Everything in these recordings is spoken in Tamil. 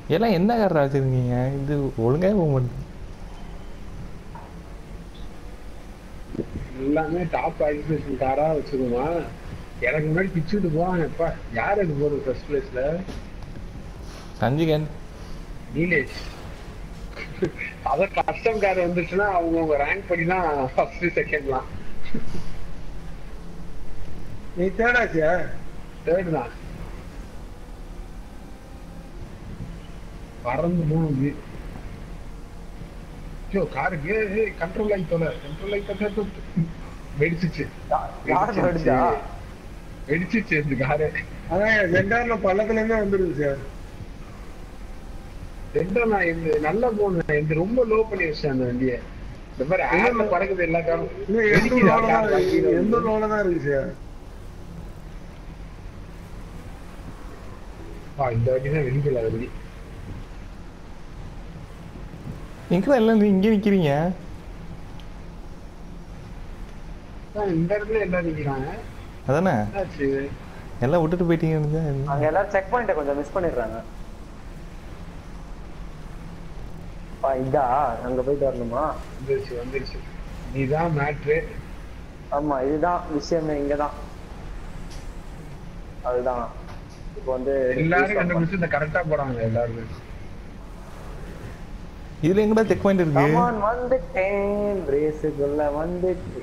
எல்லாம் என்ன காரா வச்சிருக்கீங்க இது ஒழுங்காவே போக மாட்டேங்குது எல்லாமே டாப் ஆக்சிலேஷன் காரா வச்சிருவான் எனக்கு முன்னாடி பிச்சுட்டு போவாங்க எப்பா யார் அது போறது ஃபர்ஸ்ட் பிளேஸ்ல சஞ்சிகன் நீலேஷ் அத கஸ்டம் கார் வந்துச்சுன்னா அவங்க உங்க ரேங்க் படி தான் ஃபர்ஸ்ட் செகண்ட்லாம் நீ தேடாச்சியா தேர்ட் தான் பறந்து போகுது ஐயோ காருக்கு கண்ட்ரோல் ஆகி தொலை கண்ட்ரோல் ஆகி தொலை வெடிச்சிச்சு யார் வெடிச்சா? வெடிச்சிச்சு இந்த காரு அதான் ரெண்டாயிரம்ல பள்ளத்துல இருந்தே வந்துருது சார் ரெண்டும் நான் இந்த நல்லா போனேன் இந்த ரொம்ப லோ பண்ணி வச்சேன் அந்த வண்டியை இந்த மாதிரி ஆர்ல பறக்குது எல்லா காரும் இன்னும் எந்த வெடிக்குது லோல அந்த தான் கீழே எந்த வந்து. லோல தான் இருக்கு சார் ஆ, இந்த வாட்டி தான் வெடிக்கல அது வெடி எங்கே எல்லாம் இங்கே நிற்கிறீங்க ஆ, இந்த இடத்துல எல்லாம் நிக்கிறாங்க அதானே என்னாச்சு எல்லாம் விட்டுட்டு போயிட்டீங்க அங்க எல்லாரும் செக் பாயிண்ட கொஞ்சம் மிஸ் பண்ணிடுறாங்க பா இதா அங்க போயிட்டு வரணுமா வந்துருச்சு வந்துருச்சு நீதான் மேட்ரு ஆமா இதுதான் விஷயமே இங்கதான் அதுதான் இப்போ வந்து எல்லாரும் கண்டுபிடிச்சு இந்த கரெக்டா போறாங்க எல்லாருமே இதில் எங்கடா செக் பாயிண்ட் இருக்கு கமான் வந்துட்டேன் ரேஸுக்குள்ள வந்துட்டு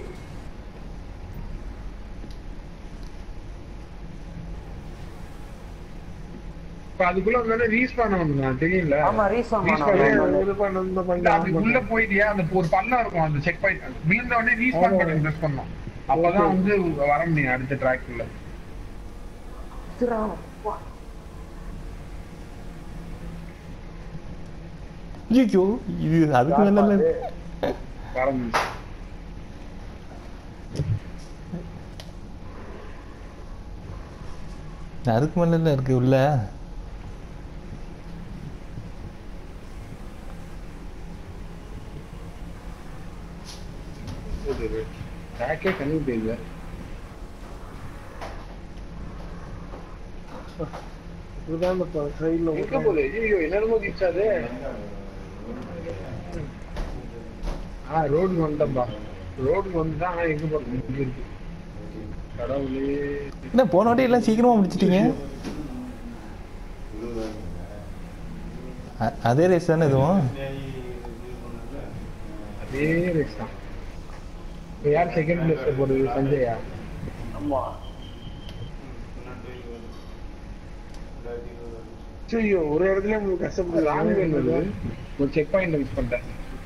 இப்ப அதுக்குள்ள வந்தானே ரீஸ்பான் பண்ணணும் தெரியல ஆமா ரீஸ்பான் Respawn பண்ணணும். பண்ணணும். இது பண்ண இந்த இல்ல, அது உள்ள பண்ண போயிட்டியா அந்த ஒரு பள்ளம் இருக்கும் அந்த செக் பாயிண்ட் விழுந்த உடனே ரீஸ்பான் ஆமா. பண்ணி ப்ரெஸ் பண்ணணும் அப்பதான் வந்து வர முடியும் அடுத்த ட்ராக்ல திருடா, வா. ஐயோ இது அதுக்கு யார் மேல பாரு? வர முடியும் அதுக்கு மேல இருக்கு உள்ள ட்ராக்கே கண்ணு தெரியல இதுதான் இந்த சைடுல எங்க போகுது ஐயோ என்னமோ கிச்சாது ஆ ரோடுக்கு வந்தப்பா ரோடுக்கு வந்துதான் ஆனா எங்க போறது இங்க இருக்கு கடவுளே என்ன போன வாட்டி எல்லாம் சீக்கிரமா முடிச்சிட்டீங்க அ- அதே ரேஸ் தானே இதுவும் அதே ரேஸ் தான் இப்ப யார் செகண்ட் பிளேஸ்ல போறது சஞ்சயா ஆமா ஐயோ ஒரு இடத்துல உங்களுக்கு ராங் கஷ்டப்படுது வருது ஒரு செக் பாயிண்ட் மிஸ் பண்ணிட்டேன்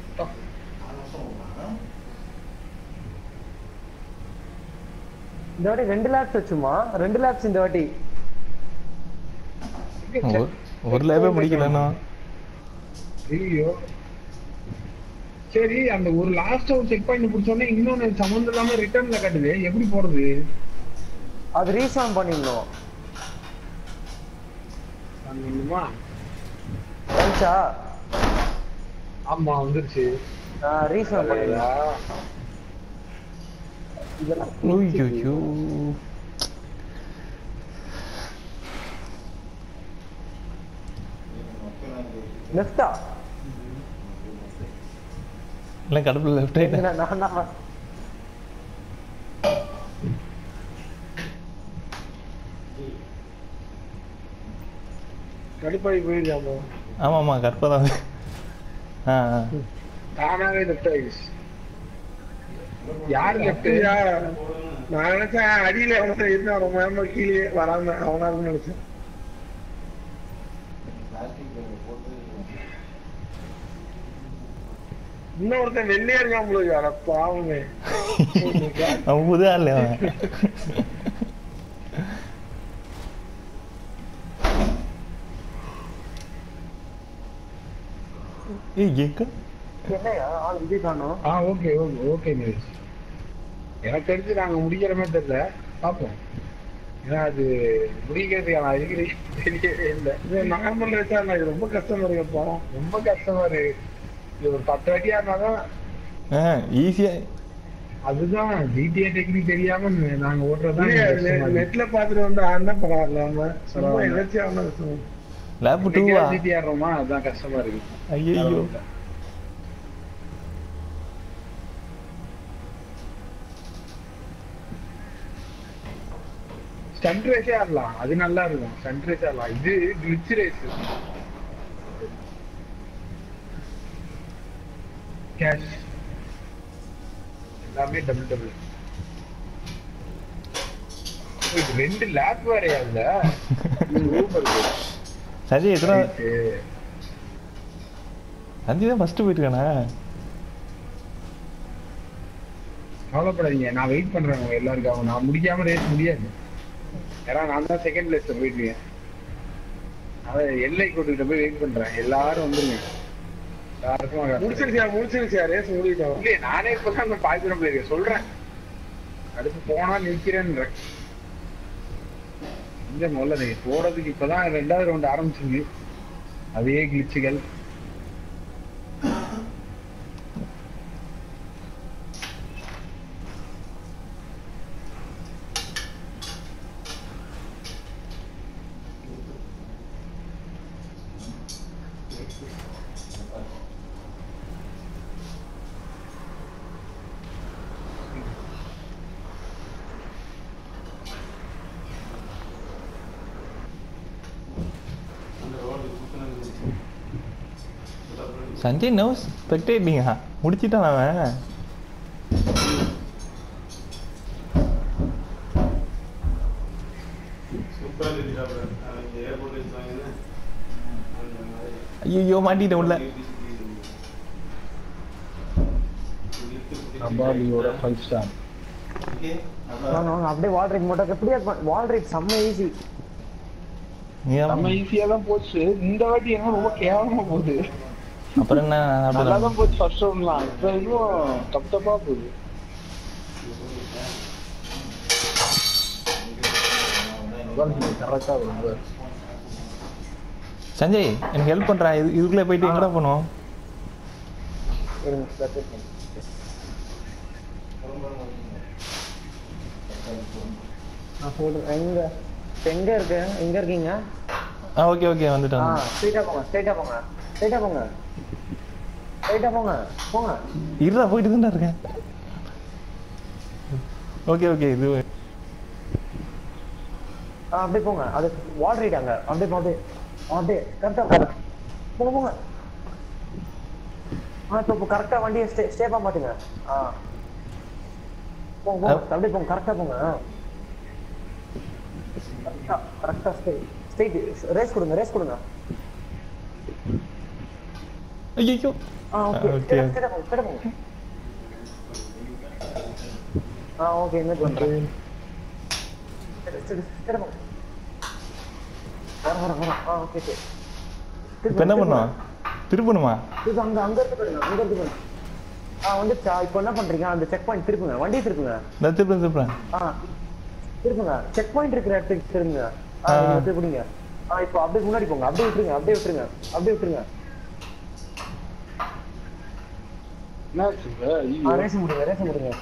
இந்த வாட்டி ரெண்டு லேப்ஸ் வச்சுமா ரெண்டு லேப்ஸ் இந்த வாட்டி ஒரு- ஒரு லேபே முடிக்கலன்னா ஐயோ சரி அந்த ஒரு லாஸ்ட் ஒரு செக் பாயிண்ட் பிடிச்சோன்னே இன்னொன்னு சம்மந்தம் இல்லாம ரிட்டர்ன்ல காட்டுது எப்படி போறது அது ரீசான் பண்ணிடணும் பண்ணணுமா வந்துச்சா ஆமா வந்துருச்சு ரீசான் பண்ணிடலாம் இதெல்லாம் ஐயோ லெஃப்டா எல்லாம் கடுப்புல லெஃப்ட் ரைட் நான் தான் கடுப்பாகி போயிருக்காமோ ஆமா ஆமா கற்பதான் ஆ ஆ. தானாவே லெஃப்ட் ஆயிடுச்சு யார் லெஃப்ட் அப்படியா? நான் நினைச்சேன் அடியில எவனோ இருந்தா ரொம்ப நேரமா கீழே வராம அவனாலும் நினைச்சேன் இன்னொருத்தன் வெள்ளையா இருக்கான் உங்களுக்கு அட பாவமே அவன் புது ஆள் அவன் ஏய் எங்க என்னையா ஆள் இது காணும் ஆ ஓகே ஓகே ஓகே நிலேஷ் எனக்கு தெரிஞ்சு நாங்க முடிக்கிற மாதிரி தெரியல பார்ப்போம் ஏன்னா அது முடிக்கிறதுக்கான அறிகுறி தெரியவே இல்லை இது நார்மல் ரேட்டா நான் இது ரொம்ப கஷ்டமா இருக்கப்பா ரொம்ப கஷ்டமா இருக்கு இது ஒரு பத்து வாட்டியா இருந்தாதான் ஆ ஈஸியா அதுதான் ஜிடிஏ டெக்னிக் தெரியாம நாங்க ஓட்டுறதுதான் எனக்கு கஷ்டமா இருக்கு. நெட்ல பாத்துட்டு வந்து ஆனா பரவாயில்ல நம்ம சும்மா பரவாயில்ல. எதாச்சும் ஆனா கஷ்டம். லேப் டூவா ஜிடி ஆடுறோமா அதான் கஷ்டமா இருக்கு ஐயோ ஸ்டண்ட் ரேஸே ஆடலாம் அது நல்லா இருக்கும் ஸ்டண்ட் ரேஸ் ஆடலாம் இது கிளிச் ரேஸ் கேஷ் எல்லாமே டபுள் டபுள் இது ரெண்டு லேப் வேறையா இல்ல சரி எத்தனை சந்தி தான் ஃபர்ஸ்ட் போயிட்டுருக்கானே கவலைப்படாதீங்க நான் வெயிட் பண்றேன் உங்க எல்லாருக்காகவும் நான் முடிக்காம ரேஸ் முடியாது ஏன்னா நான் தான் செகண்ட் பிளேஸ்ல போயிட்டுருக்கேன் அதான் எல்லை கூட்டுக்கிட்ட போய் வெயிட் பண்றேன் எல்லாரும் வந்துருங்க யாருக்கும் முடிச்சிருச்சியா முடிச்சிருச்சியா ரேஸ் முடிக்கிட்டோம் இல்லையே நானே இப்பதான் அந்த பாய் தூரம் போயிருக்கேன் சொல்றேன் அடுத்து போனா நிக்கிறேன்றேன் இந்த முதல்ல நீங்க போறதுக்கு இப்பதான் ரெண்டாவது ரவுண்ட் ஆரம்பிச்சிருக்கு அதே கிளிச்சுகள் சஞ்சய் நோ ஸ்பெக்டேட்டிங்கா முடிச்சிட்டான் அவன் ஐயோ மாட்டிட்டேன் உள்ள அபாலியோட ஃபைவ் ஸ்டார் வாங்க, வாங்க, அப்படியே வால் ரைட் மட்டும் எப்படியா வால் ரைட் செம்ம ஈஸி நீ நம்ம ஈஸியா தான் போச்சு இந்த வாட்டி என்ன ரொம்ப கேவலமா போகுது அப்புறம் என்ன நல்லா அப்படிதான் தான் போச்சு ஃபர்ஸ்ட் ரவுண்ட்லாம் இப்ப இன்னும் தப்பு தப்பா போகுது கரெக்டா ரொம்ப சஞ்சய் எனக்கு ஹெல்ப் பண்றா இது இதுக்குள்ளே போயிட்டு எங்கடா போகணும் இருங்க, set it பண்ணு. நான் சொல்றேன் எங்க இப்ப எங்க இருக்கு எங்க இருக்கீங்க ஆ ஓகே ஓகே ஆ வந்துட்டான் ஸ்ட்ரைட்டா போங்க ஸ்ட்ரைட்டா போங்க ஸ்ட்ரைட்டா போங்க ஸ்ட்ரைட்டா போங்க போங்க இருடா போயிட்டு தான் இருக்கேன் ஓகே ஓகே இது ஆ அப்படியே போங்க அது வால் ரைட் அங்க அப்படியே போ, அப்படியே ஆ, அப்படியே கரெக்டா போங்க போங்க போங்க ஆ இப்போ இப்போ கரெக்டா வண்டியை ஸ்டே ஸ்டேப்பா மாத்துங்க ஆ போங்க போங்க அப்படியே போங்க கரெக்டா போங்க கரெக்டா கரெக்டா ஸ்டே ஸ்ட்ரைட் ரேஸ் கொடுங்க ரேஸ் கொடுங்க ஐயோ ஆ ஓகே Okay. ஸ்ட்ரைட்டா போங்க ஸ்ட்ரைட்டா போங்க ஆ ஓகே என்ன பண்றேன் ஸ்ட்ரைட்டா போங்க வர வர வர ஆ ஓகே ஓகே இப்போ என்ன பண்ணோம் திருப்பணுமா இது அங்க அங்க இருந்து பாருங்க அங்க இருந்து பாருங்க ஆ வந்துச்சா இப்போ என்ன பண்றீங்க அந்த செக் பாயிண்ட் திருப்புங்க வண்டியை திருப்புங்க நான் திருப்பேன் திருப்பேன் ஆ திருப்புங்க செக் பாயிண்ட் இருக்கிற இடத்துக்கு திரும்புங்க ஆ ஆ. நீங்க திருப்புங்க ஆ இப்போ அப்படியே முன்னாடி போங்க அப்படியே விட்டுருங்க அப்படியே விட்டுருங்க அப்படியே விட்டுருங்க என்னாச்சு இப்ப? ஆ ஐயோ. ரேஸ் முடிங்க ரேஸ் முடிங்க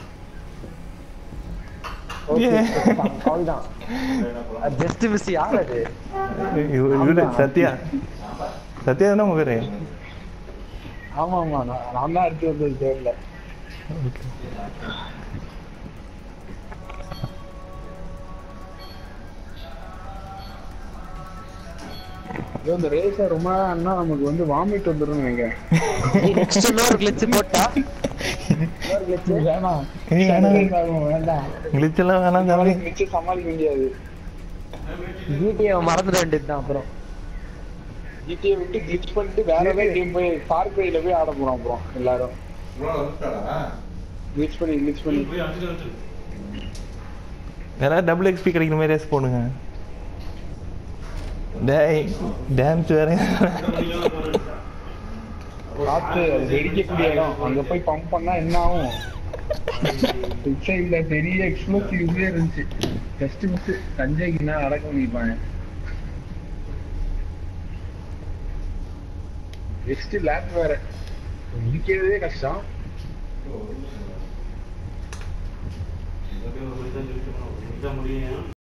ஏ. அவ்வளவுதான் ஜஸ்ட் மிஸ் யார் அது இவ- இவரு சத்யா சத்யா தானே உங்க பேரு ஆமா ஆமா நான் நான் தான் அடுத்து வந்தது தெரியல ஐயோ, இந்த ரேஸ ரொம்ப அண்ணா நமக்கு வந்து வாமிட் வந்துடும் நினைக்கிறேன் நெக்ஸ்ட் இன்னொரு கிளிச் போட்டா இன்னொரு கிளிச் வேணாம் நீ வேணாம். வேணாம், வேண்டாம் கிழிச்செல்லாம் வேணாம் தம்பி நாளைக்கு மிச்ச சமாளிக்க முடியாது ஜிடிஏ மறந்துட வேண்டியதுதான் அப்புறம் ஜிடிஏ விட்டு கிளிச் பண்ணிட்டு வேற ஏதாவது கேம் போய் பார்க் வேல போய் ஆட போறோம் அப்புறம் எல்லாரும் கிளிச் பண்ணி கிளிச் பண்ணி யாராவது டபுள் எக்ஸ்பி கிடைக்கிற மாதிரி ரேஸ் போடுங்க டேய் டான்ஸ் வேற காத்து அது வெடிக்கக்கூடிய இடம் அங்க போய் பம்ப் பண்ணா என்ன ஆகும் இல்ல பெரிய எக்ஸ்ப்ளோசிவ் இதுவே இருந்துச்சு ஜஸ்ட் மிஸ் சஞ்சய்க்கு என்ன அடக்க பண்ணிருப்பாங்க நெக்ஸ்ட் லேப் வேற முடிக்கிறதே கஷ்டம் முடியும்